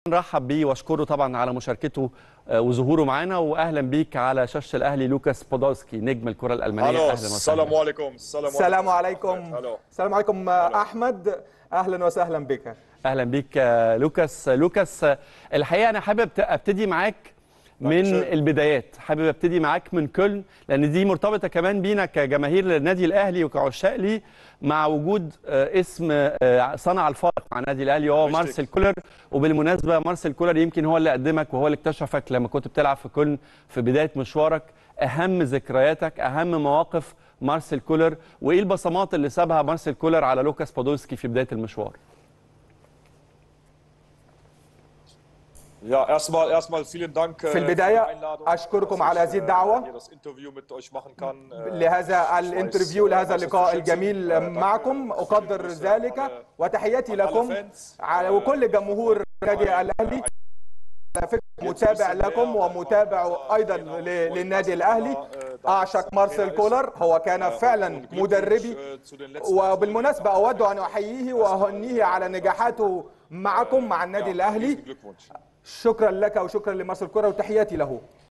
نرحب بيه واشكره طبعا على مشاركته آه، وظهوره معانا واهلا بيك على شاشه الاهلي لوكاس بودولسكي نجم الكره الالمانيه الو اهلا السلام وسهلا عليكم السلام السلام عليكم الو السلام عليكم احمد اهلا وسهلا بك اهلا بيك آه، لوكاس لوكاس آه، الحقيقه انا حابب ت- ابتدي معاك من شكراً. البدايات حابب ابتدي معاك من كولن لان دي مرتبطه كمان بينا كجماهير النادي الاهلي وكعشاق ليه مع وجود آه، اسم آه، صنع الفارق مع النادي الاهلي وهو richtig. مارسيل كولر وبالمناسبه مارسيل كولر يمكن هو اللي قدمك وهو اللي اكتشفك لما كنت بتلعب في كولن في بدايه مشوارك اهم ذكرياتك اهم مواقف مارسيل كولر وايه البصمات اللي سابها مارسيل كولر على لوكاس بودولسكي في بدايه المشوار Ja, erstmal, erstmal vielen Dank äh, في البداية für die Einladung, أشكركم dass على ich, هذه äh, الدعوة. hier das Interview mit euch machen kann. Äh, لهذا ich الانترفيو weiß, äh, لهذا was اللقاء zu schätzen. الجميل Äh, danke. معكم Viele أقدر Grüße ذلك an alle- وتحياتي an alle لكم Fans. على Äh, وكل جمهور النادي الاهلي على فكرة متابع لكم ومتابع ايضا ل- للنادي الاهلي اعشق مارسيل كولر هو كان فعلا مدربي وبالمناسبة أود أن أحييه وأهنيه على نجاحاته معكم مع النادي الأهلي شكرا لك وشكرا لمارسيل كولر وتحياتي له